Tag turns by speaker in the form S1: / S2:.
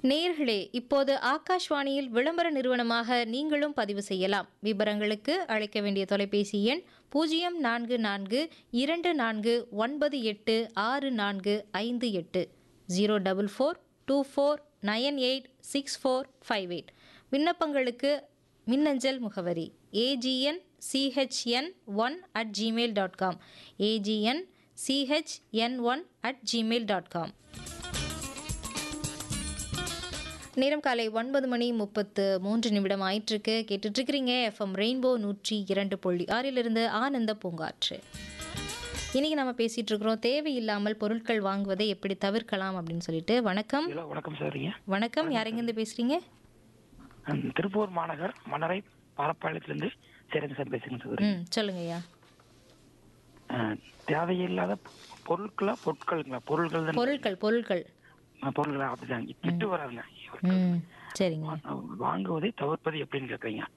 S1: நேர்களே இப்போது ஆகாஷ்வாணியில் விளம்பர நிறுவனமாக நீங்களும் பதிவு செய்யலாம் விவரங்களுக்கு அழைக்க வேண்டிய தொலைபேசி எண் பூஜ்ஜியம் நான்கு நான்கு இரண்டு நான்கு ஒன்பது எட்டு ஆறு நான்கு ஐந்து எட்டு zero double four two four nine eight six four five eight விண்ணப்பங்களுக்கு மின்னஞ்சல் முகவரி AGN CHN one at Gmail dot com AGN CHN one at Gmail dot com நேரம் காலை ஒன்பது மணி முப்பத்து மூன்று நிமிடம் ஆயிட்டிருக்கு கேட்டுட்ருக்கிறீங்க எஃப்எம் ரெயின்போ நூற்றி இரண்டு புள்ளி ஆறிலிருந்து ஆனந்த பூங்காற்று இன்னைக்கு நம்ம பேசிட்டு இருக்கிறோம் தேவையில்லாமல் பொருட்கள் வாங்குவதை எப்படி தவிர்க்கலாம் அப்படின்னு சொல்லிட்டு வணக்கம்
S2: ஹலோ வணக்கம் சார் ஐயா
S1: வணக்கம் யாரெங்கேருந்து பேசுறீங்க
S2: ஹம், திருப்பூர் மாநகர் மணரை பாலப்பாளையத்திலிருந்து சேரன் சார் பேசுகிறேன் சார்
S1: ம் சொல்லுங்க ஐயா
S2: அஹ், தேவையில்லாத பொருட்களா பொருட்களுங்களா பொருள்கள் தான்
S1: பொருட்கள் பொருட்கள்
S2: அஹ், பொருள்களா அப்படிதான் திட்டு வராதுங்க
S1: ம் சரிங்க
S2: வா- வாங்குவதை தவிர்ப்பது எப்படின்னு கேட்குறீங்க